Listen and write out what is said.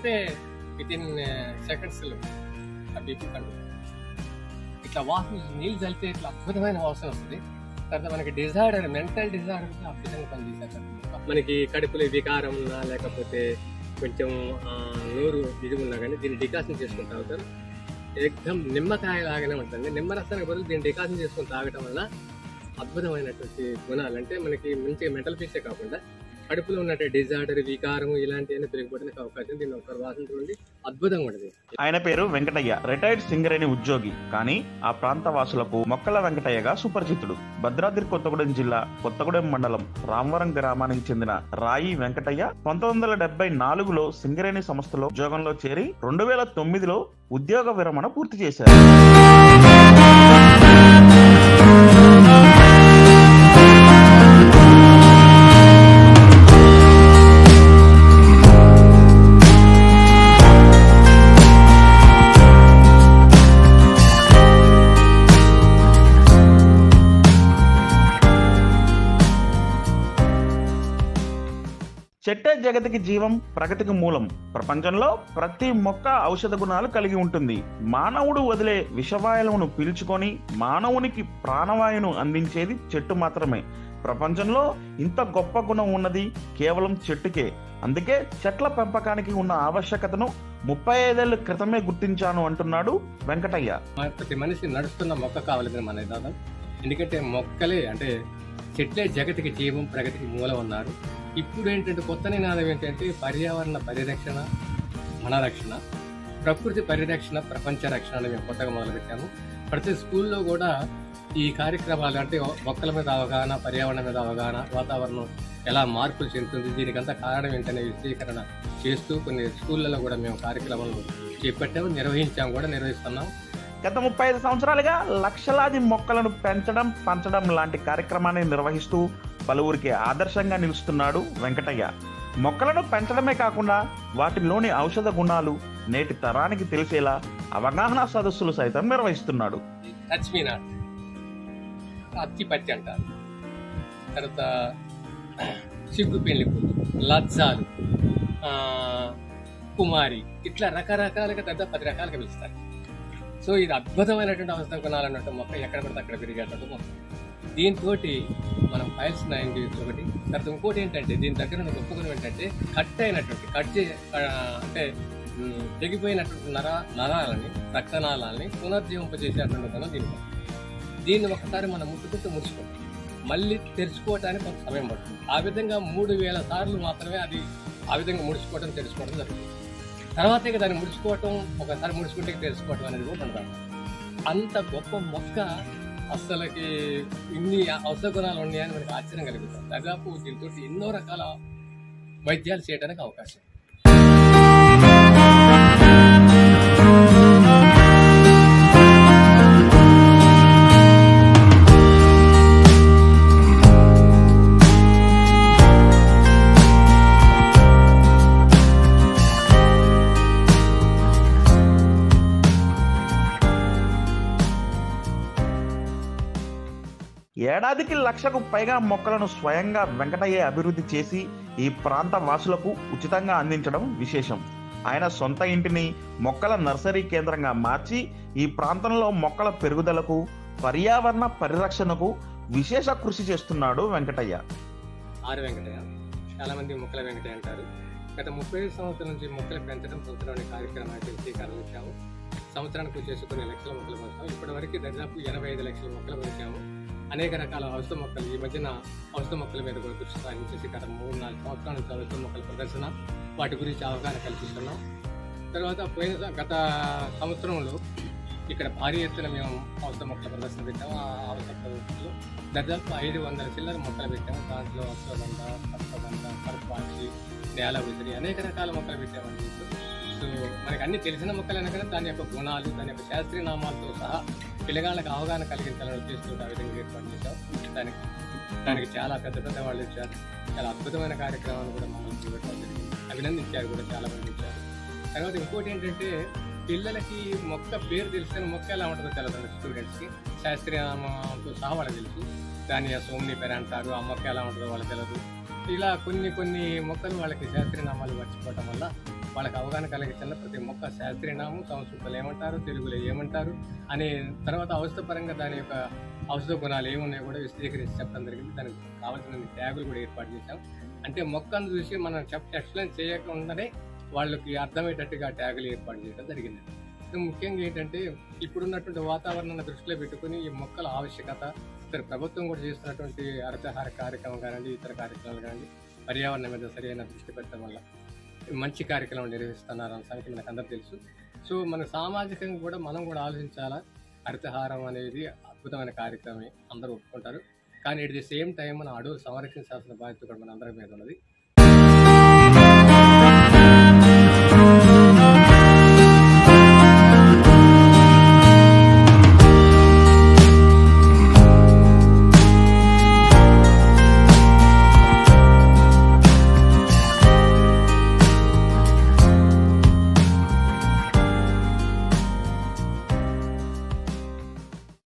ఎమ్మటే within seconds ఆ BP control ఇట్లా వాసన నీళ్ళు చల్లితే ఇట్లా అద్భుతమైన వాసన వస్తుంది తర్వాత మనకి డిజార్డర్ మెంటల్ డిజార్డర్ అద్భుతంగా పనిచేశారు మనకి కడుపులో వికారం ఉన్నా లేకపోతే కొంచెం ఆ, నోరు ఇది ఉన్నా కానీ దీన్ని డికాషన్ చేసుకుని తాగుతారు ఏకదం నిమ్మకాయ లాగానే ఉంటుంది నిమ్మరసానికి బదులు దీన్ని డికాషన్ చేసుకుని తాగటం వల్ల అద్భుతమైనటువంటి గుణాలు అంటే మనకి మంచిగా మెంటల్ పీసే కాకుండా కడుపులో ఉన్నట్టు డిజార్డర్ వికారం ఇలాంటివన్నీ పెరిగిపోవడానికి అవకాశం దీన్ని ఒకరు వాసన చూడండి అద్భుతంగా ఉంటుంది ఆయన పేరు వెంకటయ్య రిటైర్డ్ సింగర్ అని ఉద్యోగి కానీ ఆ ప్రాంత వాసులకు మొక్కల వెంకటయ్యగా సుపరిచితుడు భద్రాద్రి కొత్తగూడెం జిల్లా కొత్తగూడెం మండలం రామవరం గ్రామానికి చెందిన రాయి వెంకటయ్య పంతొమ్మిది వందల డెబ్బై నాలుగులో సింగరేణి సంస్థలో ఉద్యోగంలో చేరి రెండు వేల తొమ్మిదిలో ఉద్యోగ విరమణ పూర్తి చేశారు చెట్టే జగతికి జీవం ప్రగతికి మూలం ప్రపంచంలో ప్రతి మొక్క ఔషధ గుణాలు కలిగి ఉంటుంది మానవుడు వదిలే విషవాయువును పీల్చుకొని మానవునికి ప్రాణవాయువును అందించేది చెట్టు మాత్రమే ప్రపంచంలో ఇంత గొప్ప గుణం ఉన్నది కేవలం చెట్టుకే అందుకే చెట్ల పెంపకానికి ఉన్న ఆవశ్యకతను ముప్పై ఐదేళ్ల క్రితమే గుర్తించాను అంటున్నాడు వెంకటయ్య మన- ప్రతి మనిషి నడుస్తున్న మొక్క కావాలని మన నిదానం ఎందుకంటే మొక్కలే అంటే చెట్లే జగతికి జీవం ప్రగతికి మూలం అన్నారు ఇప్పుడు ఏంటంటే కొత్త నినాదం ఏంటంటే పర్యావరణ పరిరక్షణ మన రక్షణ ప్రకృతి పరిరక్షణ ప్రపంచ రక్షణ అని మేము కొత్తగా మొదలుపెట్టాము ప్రతి స్కూల్లో కూడా ఈ కార్యక్రమాలు అంటే మొక్కల మీద అవగాహన పర్యావరణం మీద అవగాహన వాతావరణం ఎలా మార్పులు చెందుతుంది దీనికంతా కారణం ఏంటనే విశ్లేషణ చేస్తూ కొన్ని స్కూళ్ళలో కూడా మేము కార్యక్రమాలు చేపట్టాము నిర్వహించాము కూడా నిర్వహిస్తున్నాం గత ముప్పై ఐదు సంవత్సరాలుగా లక్షలాది మొక్కలను పెంచడం పంచడం లాంటి కార్యక్రమాన్ని నిర్వహిస్తూ పలువురికి ఆదర్శంగా నిలుస్తున్నాడు వెంకటయ్య మొక్కలను పెంచడమే కాకుండా వాటిలోని ఔషధ గుణాలు నేటి తరానికి తెలిసేలా అవగాహన సదస్సులు సైతం నిర్వహిస్తున్నాడు టచ్ మీ నాట్ అత్తి పత్తి అంటారు తర్వాత సిగ్గు పెళ్లి పూలు లజ్జాలు ఆ, కుమారి ఇట్లా రకరకాలుగా పెద్ద పది రకాలుగా పిలుస్తారు సో ఇది అద్భుతమైనటువంటి అవసరం కొనాలన్నట్టు మొక్క ఎక్కడ పడితే అక్కడ పెరిగేటట్టు మొక్క దీంతో మనం ఫైల్స్ నైన్ ఒకటి తర్వాత ఇంకోటి ఏంటంటే దీని దగ్గర ఉన్న గొప్ప గుణం ఏంటంటే కట్ అయినటువంటి కట్ చే ఆ, అంటే ఉమ్, తెగిపోయినటువంటి నర నరాలని రక్తనాళాలని పునర్జీవింపజేసేటువంటి గుణం దీనికి ఉంది. దీన్ని ఒకసారి మనం ముట్టుకుంటూ ముడుచుకుంటాం మళ్ళీ తెరుచుకోవడానికి కొంత సమయం పడుతుంది ఆ విధంగా మూడు వేల సార్లు మాత్రమే అది ఆ విధంగా ముడుచుకోవడం తెరుచుకోవడం జరుగుతుంది తర్వాత ఇక దాన్ని ముడుచుకోవటం ఒకసారి ముడుచుకుంటే తెరుచుకోవటం అనేది కూడా ఉండదు అంత గొప్ప మొక్క అసలుకి ఇన్ని ఔషధ గుణాలు ఉన్నాయని మనకి ఆశ్చర్యం కలుగుతుంది దాదాపు దీంతో ఎన్నో రకాల వైద్యాలు చేయడానికి అవకాశం ఏడాదికి లక్షకు పైగా మొక్కలను స్వయంగా వెంకటయ్య అభివృద్ధి చేసి ఈ ప్రాంత వాసులకు ఉచితంగా అందించడం విశేషం ఆయన సొంత ఇంటిని మొక్కల నర్సరీ కేంద్రంగా మార్చి ఈ ప్రాంతంలో మొక్కల పెరుగుదలకు పర్యావరణ పరిరక్షణకు విశేష కృషి చేస్తున్నాడు వెంకటయ్య ఆరు వెంకటయ్య చాలా మంది మొక్కల వెంకటయ్య అంటారు గత ముప్పై ఐదు సంవత్సరాల నుంచి మొక్కలు పెంచడం సంవత్సరం అనే కార్యక్రమానికి శ్రీకారం చుట్టాము సంవత్సరానికి వచ్చేసి కొన్ని లక్షల మొక్కలు పెంచాము ఇప్పటి వరకు దాదాపు ఎనభై ఐదు లక్షల మొక్కలు పెంచాము అనేక రకాల ఔషధ మొక్కలు ఈ మధ్యన ఔషధ మొక్కల మీద కూడా దృష్టి సాధించేసి గత మూడు నాలుగు సంవత్సరాల నుంచి ఔషధ మొక్కల ప్రదర్శన వాటి గురించి అవగాహన కల్పిస్తున్నాం తర్వాత పోయిన స- గత సంవత్సరంలో ఇక్కడ భారీ ఎత్తున మేము ఔషధ మొక్కల ప్రదర్శన పెట్టాము ఆ ఔషధ ప్రదర్శనలో దాదాపు ఐదు వందల చిల్లర మొక్కలు పెట్టాము దాంట్లో అశ్వగంధ సర్పగంధ కర్పాక్షి నేల ఉసిరి అనేక రకాల మొక్కలు పెట్టామండి సో మనకి అన్ని తెలిసిన మొక్కలు అనగా దాని యొక్క గుణాలు దాని యొక్క శాస్త్రీయ నామాలతో సహా పిల్లగాళ్ళకి అవగాహన కలిగించాలని ఉద్దేశంతో ఆ విధంగా ఏర్పాటు చేశాం దానికి దానికి చాలా పెద్ద పెద్ద వాళ్ళు ఇచ్చారు చాలా అద్భుతమైన కార్యక్రమాలు కూడా మమ్మల్ని చూపెట్టడం జరిగింది అభినందించారు కూడా చాలా మంది ఇచ్చారు తర్వాత ఇంకోటి ఏంటంటే పిల్లలకి మొక్క పేరు తెలిసిన మొక్క ఎలా ఉంటుందో తెలదండి స్టూడెంట్స్కి శాస్త్రీయ నామంతో సహా వాళ్ళకి తెలుసు దాని సోమ్ని పేరు అంటారు ఆ మొక్క ఎలా ఉంటుందో వాళ్ళకి తెలియదు ఇలా కొన్ని కొన్ని మొక్కలు వాళ్ళకి శాస్త్రీయ నామాలు మర్చిపోవటం వల్ల వాళ్ళకి అవగాహన కలిగించాలి ప్రతి మొక్క శాస్త్రీయనామం సంస్కృతంలో ఏమంటారు తెలుగులో ఏమంటారు అనే తర్వాత ఔషధ పరంగా దాని యొక్క ఔషధ గుణాలు ఏమున్నాయో కూడా విశదీకరించి చెప్పడం జరిగింది దానికి కావాల్సిన ట్యాగులు కూడా ఏర్పాటు చేశాం అంటే మొక్కను చూసి మనం చెప్ ఎక్స్ప్లెయిన్ చేయకుండానే వాళ్ళకి అర్థమయ్యేటట్టుగా ట్యాగులు ఏర్పాటు చేయడం జరిగింది సో ముఖ్యంగా ఏంటంటే ఇప్పుడున్నటువంటి వాతావరణాన్ని దృష్టిలో పెట్టుకుని ఈ మొక్కల ఆవశ్యకత ఇతర ప్రభుత్వం కూడా చేస్తున్నటువంటి అర్థహార కార్యక్రమం కానివ్వండి ఇతర కార్యక్రమాలు కానివ్వండి పర్యావరణం మీద సరైన దృష్టి పెట్టడం వల్ల మంచి కార్యక్రమం నిర్వహిస్తున్నారు అన్న సంగతి మనకు అందరూ తెలుసు సో మన సామాజికంగా కూడా మనం కూడా ఆలోచించాలా హరితహారం అనేది అద్భుతమైన కార్యక్రమం అందరూ ఒప్పుకుంటారు కానీ ఎట్ ది సేమ్ టైం మన అడవులు సంరక్షించాల్సిన బాధ్యత కూడా మన అందరి మీద ఉన్నది